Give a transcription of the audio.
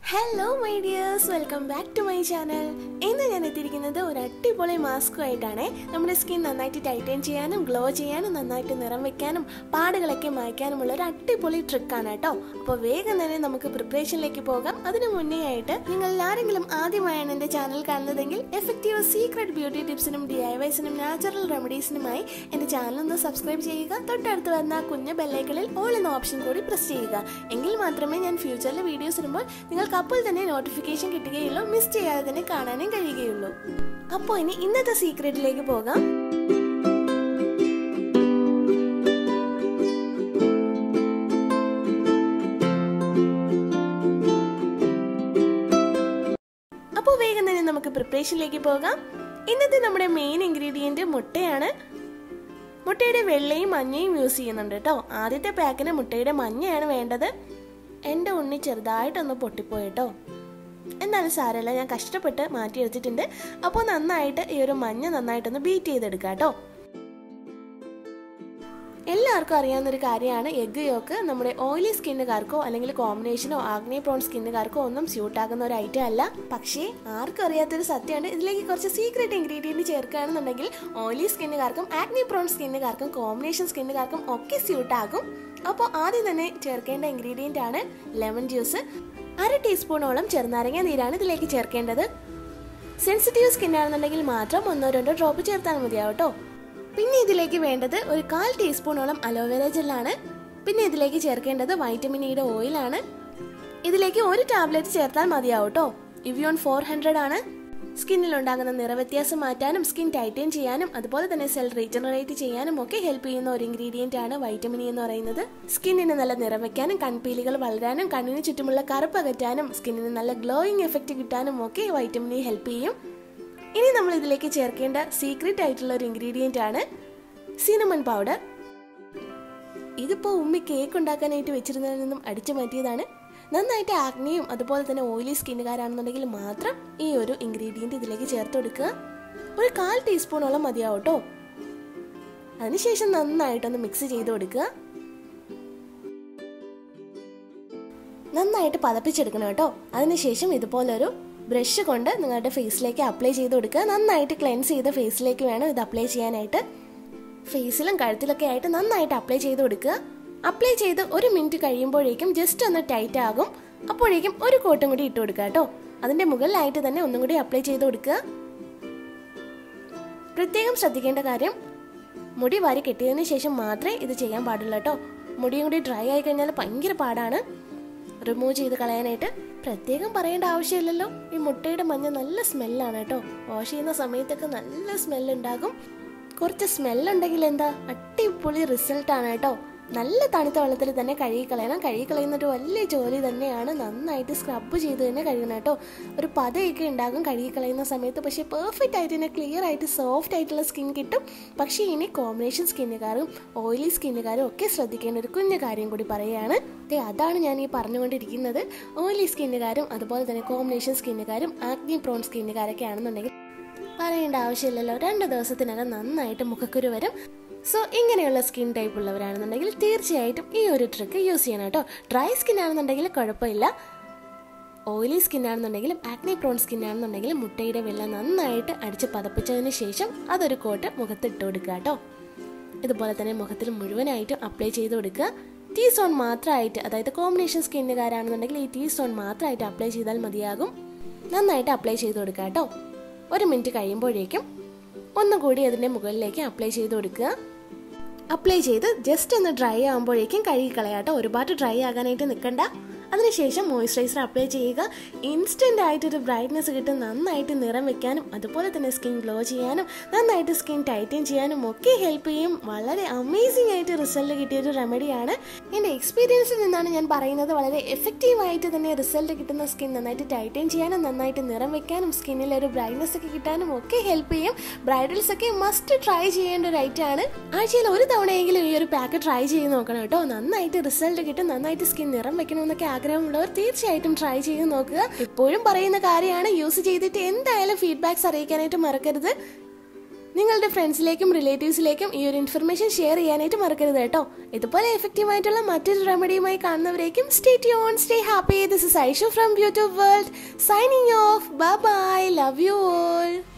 hello my dears welcome back to my channel ഇന്ന് ഞാൻ എത്തിയിരിക്കുന്നത് ഒരു അടിപൊളി മാസ്കുമായിട്ടാണ് നമ്മുടെ സ്കിൻ നന്നായിട്ട് ടൈറ്റൻ ചെയ്യാനും ഗ്ലോ ചെയ്യാനും നന്നായിട്ട് നിറം വെക്കാനും പാടുകളൊക്കെ മായ്ക്കാനുമുള്ള ഒരു അടിപൊളി ട്രിക്കാണ് കേട്ടോ അപ്പോൾ വേഗം തന്നെ നമുക്ക് പ്രിപ്പറേഷനിലേക്ക് പോകാം അതിനു മുന്നേ ആയിട്ട് നിങ്ങൾ ആരെങ്കിലും ആദ്യമായാണ് എൻ്റെ ചാനൽ കാണുന്നതെങ്കിൽ എഫക്റ്റീവ് സീക്രട്ട് ബ്യൂട്ടി ടിപ്സിനും ഡി ഐ വൈസിനും നാച്ചുറൽ റെമഡീസിനുമായി എൻ്റെ ചാനൽ ഒന്ന് സബ്സ്ക്രൈബ് ചെയ്യുക തൊട്ടടുത്ത് വരുന്ന കുഞ്ഞ ബെല്ലൈക്കണിൽ ഓൾ എന്ന ഓപ്ഷൻ കൂടി പ്രസ് ചെയ്യുക എങ്കിൽ മാത്രമേ ഞാൻ ഫ്യൂച്ചറിൽ വീഡിയോസ് ഇടുമ്പോൾ നിങ്ങൾക്ക് അപ്പോൾ തന്നെ നോട്ടിഫിക്കേഷൻ കിട്ടുകയുള്ളൂ മിസ് ചെയ്യാതെ തന്നെ കാണാനും കഴിയുകയുള്ളൂ അപ്പോൾ ഇനി ഇന്നത്തെ സീക്രട്ടിലേക്ക് പോകാം അപ്പോൾ വേഗം തന്നെ നമുക്ക് പ്രിപ്പറേഷനിലേക്ക് പോകാം ഇന്നത്തെ നമ്മുടെ മെയിൻ ഇൻഗ്രീഡിയൻറ്റ് മുട്ടയാണ് മുട്ടയുടെ വെള്ളയും മഞ്ഞയും യൂസ് ചെയ്യുന്നുണ്ട് കേട്ടോ ആദ്യത്തെ പാക്കിന് മുട്ടയുടെ മഞ്ഞയാണ് വേണ്ടത് എൻ്റെ ഉണ്ണി ചെറുതായിട്ടൊന്ന് പൊട്ടിപ്പോയിട്ടോ എന്നാലും സാരമില്ല ഞാൻ കഷ്ടപ്പെട്ട് മാറ്റിയെടുത്തിട്ടുണ്ട് അപ്പോൾ നന്നായിട്ട് ഈ ഒരു മഞ്ഞ നന്നായിട്ടൊന്ന് ബീറ്റ് ചെയ്തെടുക്കാം കേട്ടോ എല്ലാവർക്കും അറിയാവുന്ന ഒരു കാര്യമാണ് എഗ് യോക്ക് നമ്മുടെ ഓയിലി സ്കിന്നുകാർക്കോ അല്ലെങ്കിൽ കോമ്പിനേഷനോ ആഗ്നേ പ്രോൺ സ്കിന്നുകാർക്കോ ഒന്നും സ്യൂട്ട് ആകുന്ന ഒരു ഐറ്റം അല്ല പക്ഷേ ആർക്കും അറിയാത്തൊരു സത്യമാണ് ഇതിലേക്ക് കുറച്ച് സീക്രട്ട് ഇൻഗ്രീഡിയൻറ്റ് ചേർക്കുകയാണെന്നുണ്ടെങ്കിൽ ഓയിലി സ്കിന്നുകാർക്കും ആഗ്നേ പ്രോൺ സ്കിന്നുകാർക്കും കോമ്പിനേഷൻ സ്കിന്നുകാർക്കും ഒക്കെ സ്യൂട്ട് ആകും അപ്പോൾ ആദ്യം തന്നെ ചേർക്കേണ്ട ഇൻഗ്രീഡിയൻ്റ് ആണ് ലെമൺ ജ്യൂസ് അര ടീസ്പൂണോളം ചെറുനാരങ്ങ നീരാണ് ഇതിലേക്ക് ചേർക്കേണ്ടത് സെൻസിറ്റീവ് സ്കിൻ ആണെന്നുണ്ടെങ്കിൽ മാത്രം ഒന്നോ രണ്ടോ ഡ്രോപ്പ് ചേർത്താൽ മതിയാവും കേട്ടോ പിന്നെ ഇതിലേക്ക് വേണ്ടത് ഒരു കാൽ ടീസ്പൂണോളം അലോവേര ജെല്ലാണ് പിന്നെ ഇതിലേക്ക് ചേർക്കേണ്ടത് വൈറ്റമിൻ ഇയുടെ ഓയിലാണ് ഇതിലേക്ക് ഒരു ടാബ്ലറ്റ് ചേർത്താൽ മതിയാവും കേട്ടോ ഇവിയോൺ ഫോർ ഹൺഡ്രഡ് ആണ് സ്കിന്നിൽ ഉണ്ടാകുന്ന നിറവ്യത്യാസം മാറ്റാനും സ്കിൻ ടൈറ്റൻ ചെയ്യാനും അതുപോലെ തന്നെ സെൽ റീജനറേറ്റ് ചെയ്യാനും ഒക്കെ ഹെൽപ്പ് ചെയ്യുന്ന ഒരു ഇൻഗ്രീഡിയന്റ് ആണ് വൈറ്റമിൻ എന്ന് പറയുന്നത് സ്കിന്നിന് നല്ല നിറം വെക്കാനും കൺപീലികൾ വളരാനും കണ്ണിന് ചുറ്റുമുള്ള കറുപ്പ് അകറ്റാനും സ്കിന്നിന് നല്ല ഗ്ലോയിങ് എഫക്റ്റ് കിട്ടാനും ഒക്കെ വൈറ്റമിൻ ഇ ഹെൽപ്പ് ചെയ്യും ഇനി നമ്മൾ ഇതിലേക്ക് ചേർക്കേണ്ട സീക്രട്ട് ആയിട്ടുള്ള ഒരു ഇൻഗ്രീഡിയന്റ് ആണ് സിനമൺ പൗഡർ ഇതിപ്പോൾ ഉമ്മി കേക്ക് ഉണ്ടാക്കാനായിട്ട് വെച്ചിരുന്നതിൽ നിന്നും അടിച്ചു മാറ്റിയതാണ് നന്നായിട്ട് ആഗ്നയും അതുപോലെ തന്നെ ഓയിലി സ്കിന്നുകാരാണെന്നുണ്ടെങ്കിൽ മാത്രം ഈ ഒരു ഇൻഗ്രീഡിയൻറ്റ് ഇതിലേക്ക് ചേർത്ത് കൊടുക്കുക ഒരു കാൽ ടീസ്പൂണോളം മതിയാവും കേട്ടോ അതിനുശേഷം നന്നായിട്ടൊന്ന് മിക്സ് ചെയ്ത് കൊടുക്കുക നന്നായിട്ട് പതപ്പിച്ചെടുക്കണം കേട്ടോ അതിനുശേഷം ഇതുപോലൊരു ബ്രഷ് കൊണ്ട് നിങ്ങളുടെ ഫേസിലേക്ക് അപ്ലൈ ചെയ്ത് കൊടുക്കുക നന്നായിട്ട് ക്ലെൻസ് ചെയ്ത ഫേസിലേക്ക് വേണം ഇത് അപ്ലൈ ചെയ്യാനായിട്ട് ഫേസിലും കഴുത്തിലൊക്കെ ആയിട്ട് നന്നായിട്ട് അപ്ലൈ ചെയ്ത് കൊടുക്കുക അപ്ലൈ ചെയ്ത് ഒരു മിനിറ്റ് കഴിയുമ്പോഴേക്കും ജസ്റ്റ് ഒന്ന് ടൈറ്റ് ആകും അപ്പോഴേക്കും ഒരു കോട്ടും കൂടി ഇട്ട് കൊടുക്കുക കേട്ടോ അതിന്റെ മുകളിലായിട്ട് തന്നെ ഒന്നും കൂടി അപ്ലൈ ചെയ്ത് കൊടുക്കുക പ്രത്യേകം ശ്രദ്ധിക്കേണ്ട കാര്യം മുടി വാരി കെട്ടിയതിന് ശേഷം മാത്രമേ ഇത് ചെയ്യാൻ പാടുള്ളൂ കേട്ടോ മുടിയും കൂടി ഡ്രൈ ആയി കഴിഞ്ഞാൽ ഭയങ്കര പാടാണ് റിമൂവ് ചെയ്ത് കളയാനായിട്ട് പ്രത്യേകം പറയേണ്ട ആവശ്യമില്ലല്ലോ ഈ മുട്ടയുടെ മഞ്ഞ നല്ല സ്മെല്ലാണ് കേട്ടോ വാഷ് ചെയ്യുന്ന സമയത്തൊക്കെ നല്ല സ്മെല്ലുണ്ടാകും കുറച്ച് സ്മെല്ലുണ്ടെങ്കിൽ എന്താ അടിപൊളി റിസൾട്ടാണ് കേട്ടോ നല്ല തണുത്ത വെള്ളത്തിൽ തന്നെ കഴുകി കളയണം കഴുകി കളയുന്ന ഒരു വലിയ ജോലി തന്നെയാണ് നന്നായിട്ട് സ്ക്രബ് ചെയ്ത് തന്നെ കഴുകണം കേട്ടോ ഒരു പതയൊക്കെ ഉണ്ടാകും കഴുകി കളയുന്ന സമയത്ത് പക്ഷേ പെർഫെക്റ്റ് ആയിട്ട് തന്നെ ക്ലിയർ ആയിട്ട് സോഫ്റ്റ് ആയിട്ടുള്ള സ്കിൻ കിട്ടും പക്ഷേ ഇനി കോമ്പിനേഷൻ സ്കിന്നുകാരും ഓയിലി സ്കിന്നുകാരും ഒക്കെ ശ്രദ്ധിക്കേണ്ട ഒരു കുഞ്ഞു കാര്യം കൂടി പറയുകയാണ് ദേ അതാണ് ഞാൻ ഈ പറഞ്ഞുകൊണ്ടിരിക്കുന്നത് ഓയിലി സ്കിന്നുകാരും അതുപോലെ തന്നെ കോമ്പിനേഷൻ സ്കിന്നുകാരും ആഗ്നി പ്രോൺ സ്കിന്നുകാരൊക്കെ ആണെന്നുണ്ടെങ്കിൽ പറയേണ്ട ആവശ്യമില്ലല്ലോ രണ്ട് ദിവസത്തിനകം നന്നായിട്ട് മുഖക്കുരു വരും സോ ഇങ്ങനെയുള്ള സ്കിൻ ടൈപ്പ് ഉള്ളവരാണെന്നുണ്ടെങ്കിൽ തീർച്ചയായിട്ടും ഈ ഒരു ട്രിക്ക് യൂസ് ചെയ്യണം കേട്ടോ ഡ്രൈ സ്കിൻ ആണെന്നുണ്ടെങ്കിൽ കുഴപ്പമില്ല ഓയിലി സ്കിൻ ആണെന്നുണ്ടെങ്കിലും ആക്നെ പ്രോൺ സ്കിൻ ആണെന്നുണ്ടെങ്കിലും മുട്ടയുടെ വെള്ളം നന്നായിട്ട് അടിച്ച് പതപ്പിച്ചതിന് ശേഷം അതൊരു കോട്ട് മുഖത്ത് ഇട്ട് കൊടുക്കുക കേട്ടോ ഇതുപോലെ തന്നെ മുഖത്തിൽ മുഴുവനായിട്ടും അപ്ലൈ ചെയ്ത് കൊടുക്കുക ടീ സോൺ മാത്രമായിട്ട് അതായത് കോമ്പിനേഷൻ സ്കിന്നുകാരാണെന്നുണ്ടെങ്കിൽ ഈ ടീ സോൺ മാത്രമായിട്ട് അപ്ലൈ ചെയ്താൽ മതിയാകും നന്നായിട്ട് അപ്ലൈ ചെയ്ത് കൊടുക്കുക കേട്ടോ ഒരു മിനിറ്റ് കഴിയുമ്പോഴേക്കും ഒന്നുകൂടി അതിൻ്റെ മുകളിലേക്ക് അപ്ലൈ ചെയ്ത് കൊടുക്കുക അപ്ലൈ ചെയ്ത് ജസ്റ്റ് ഒന്ന് ഡ്രൈ ആകുമ്പോഴേക്കും കഴുകി കളയാട്ടോ ഒരുപാട് ഡ്രൈ ആകാനായിട്ട് നിൽക്കണ്ട അതിനുശേഷം മോയ്സ്ചറൈസർ അപ്ലൈ ചെയ്യുക ഇൻസ്റ്റൻ്റ് ആയിട്ടൊരു ബ്രൈറ്റ്നസ് കിട്ടും നന്നായിട്ട് നിറം വെക്കാനും അതുപോലെ തന്നെ സ്കിൻ ഗ്ലോ ചെയ്യാനും നന്നായിട്ട് സ്കിൻ ടൈറ്റൻ ചെയ്യാനും ഒക്കെ ഹെൽപ്പ് ചെയ്യും വളരെ അമേസിംഗ് ആയിട്ട് റിസൾട്ട് കിട്ടിയ ഒരു റെമഡിയാണ് എൻ്റെ എക്സ്പീരിയൻസിൽ നിന്നാണ് ഞാൻ പറയുന്നത് വളരെ എഫക്റ്റീവ് ആയിട്ട് തന്നെ റിസൾട്ട് കിട്ടുന്ന സ്കിൻ നന്നായിട്ട് ടൈറ്റൻ ചെയ്യാനും നന്നായിട്ട് നിറം വെക്കാനും സ്കിന്നിൽ ഒരു ബ്രൈറ്റ്നസ് ഒക്കെ കിട്ടാനും ഒക്കെ ഹെൽപ്പ് ചെയ്യും ബ്രൈഡൽസ് ഒക്കെ മസ്റ്റ് ട്രൈ ചെയ്യേണ്ട ഒരു ഐറ്റം ആണ് ആഴ്ചയിൽ ഒരു തവണയെങ്കിലും ഈ ഒരു പാക്ക് ട്രൈ ചെയ്ത് നോക്കണം കേട്ടോ നന്നായിട്ട് റിസൾട്ട് കിട്ടും നന്നായിട്ട് സ്കിൻ നിറം വെക്കണമെന്നൊക്കെ ആഗ്രഹമുള്ളവർ തീർച്ചയായിട്ടും ട്രൈ ചെയ്ത് നോക്കുക എപ്പോഴും പറയുന്ന കാര്യമാണ് യൂസ് ചെയ്തിട്ട് എന്തായാലും ഫീഡ്ബാക്സ് അറിയിക്കാനായിട്ട് മറക്കരുത് നിങ്ങളുടെ ഫ്രണ്ട്സിലേക്കും റിലേറ്റീവ്സിലേക്കും ഈ ഒരു ഇൻഫർമേഷൻ ഷെയർ ചെയ്യാനായിട്ട് മറക്കരുത് കേട്ടോ ഇതുപോലെ എഫക്റ്റീവ് ആയിട്ടുള്ള മറ്റൊരു റെമഡിയുമായി കാണുന്നവരേക്കും stay tune stay happy this is Aishu from BeauTube world signing off bye bye love you all